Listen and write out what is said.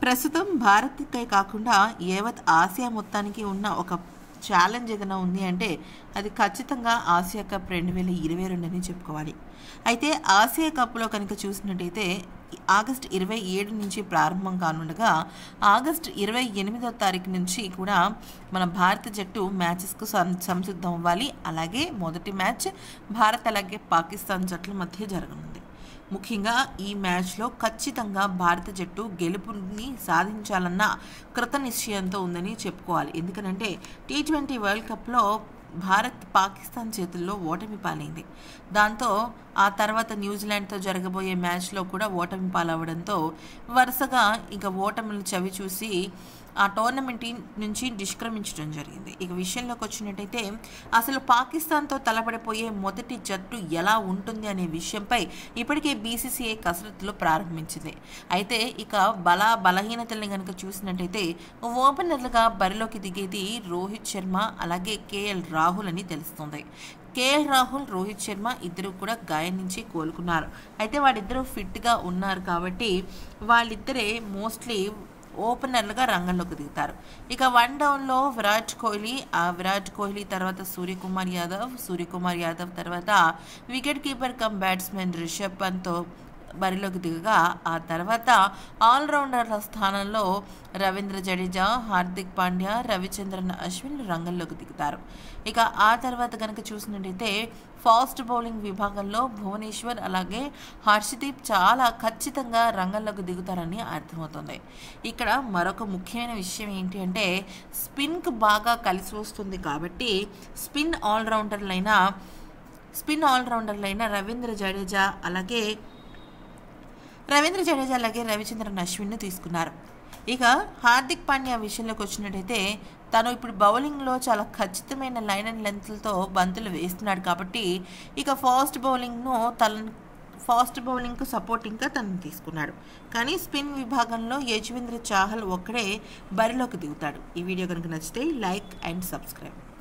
ప్రస్తుతం భారత్కే కాకుండా యావత్ ఆసియా మొత్తానికి ఉన్న ఒక ఛాలెంజ్ ఏదైనా ఉంది అంటే అది ఖచ్చితంగా ఆసియా కప్ రెండు వేల ఇరవై రెండు అని చెప్పుకోవాలి అయితే ఆసియా కప్లో కనుక చూసినట్టయితే ఆగస్ట్ ఇరవై ఏడు నుంచి ప్రారంభం కానుండగా ఆగస్ట్ ఇరవై ఎనిమిదో తారీఖు నుంచి కూడా మన భారత జట్టు మ్యాచెస్కు సం సంసిద్ధం అవ్వాలి అలాగే మొదటి మ్యాచ్ భారత్ అలాగే పాకిస్తాన్ జట్ల మధ్య జరగనుంది ముఖ్యంగా ఈ మ్యాచ్లో ఖచ్చితంగా భారత జట్టు గెలుపుని సాధించాలన్న కృత నిశ్చయంతో ఉందని చెప్పుకోవాలి ఎందుకనంటే టీ ట్వంటీ వరల్డ్ కప్లో భారత్ పాకిస్తాన్ చేతుల్లో ఓటమి పాలైంది దాంతో ఆ తర్వాత న్యూజిలాండ్తో జరగబోయే మ్యాచ్లో కూడా ఓటమి పాలవడంతో వరుసగా ఇక ఓటమిని చవి చూసి ఆ టోర్నమెంట్ నుంచి నిష్క్రమించడం జరిగింది ఇక విషయంలోకి వచ్చినట్టయితే అసలు పాకిస్తాన్తో తలపడిపోయే మొదటి జట్టు ఎలా ఉంటుంది అనే విషయంపై ఇప్పటికే బీసీసీఐ కసరత్తులు ప్రారంభించింది అయితే ఇక బల బలహీనతల్ని కనుక చూసినట్టయితే ఓపెనర్లుగా బరిలోకి దిగేది రోహిత్ శర్మ అలాగే కేఎల్ రాహుల్ అని తెలుస్తుంది కేఎల్ రాహుల్ రోహిత్ శర్మ ఇద్దరు కూడా గాయం నుంచి కోలుకున్నారు అయితే వాళ్ళిద్దరూ ఫిట్గా ఉన్నారు కాబట్టి వాళ్ళిద్దరే మోస్ట్లీ ఓపెనర్లుగా రంగంలోకి దిగుతారు ఇక వన్ డౌన్లో విరాట్ కోహ్లీ ఆ విరాట్ కోహ్లీ తర్వాత సూర్యకుమార్ యాదవ్ సూర్యకుమార్ యాదవ్ తర్వాత wicket keeper cum batsman Rishabh పంత్తో బరిలోకి దిగగా ఆ తర్వాత ఆల్రౌండర్ల స్థానంలో రవీంద్ర జడేజా హార్దిక్ పాండ్యా రవిచంద్రన్ అశ్విన్ రంగంలోకి దిగుతారు ఇక ఆ తర్వాత కనుక చూసినట్టయితే ఫాస్ట్ బౌలింగ్ విభాగంలో భువనేశ్వర్ అలాగే హర్షదీప్ చాలా ఖచ్చితంగా రంగంలోకి దిగుతారని అర్థమవుతుంది ఇక్కడ మరొక ముఖ్యమైన విషయం ఏంటి అంటే స్పిన్కు బాగా కలిసి వస్తుంది కాబట్టి స్పిన్ ఆల్రౌండర్లైన స్పిన్ ఆల్రౌండర్లైన రవీంద్ర జడేజా అలాగే రవీంద్ర జడేజా అలాగే రవిచంద్రన్ అశ్విన్ను తీసుకున్నారు ఇక హార్దిక్ పాండ్యా విషయంలోకి వచ్చినట్టయితే తను ఇప్పుడు బౌలింగ్లో చాలా ఖచ్చితమైన లైన్ అండ్ లెంత్లతో బంతులు వేస్తున్నాడు కాబట్టి ఇక ఫాస్ట్ బౌలింగ్ను తన ఫాస్ట్ బౌలింగ్కు సపోర్టింగ్గా తనను తీసుకున్నాడు కానీ స్పిన్ విభాగంలో యజ్వేంద్ర చాహల్ ఒక్కడే బరిలోకి దిగుతాడు ఈ వీడియో కనుక నచ్చితే లైక్ అండ్ సబ్స్క్రైబ్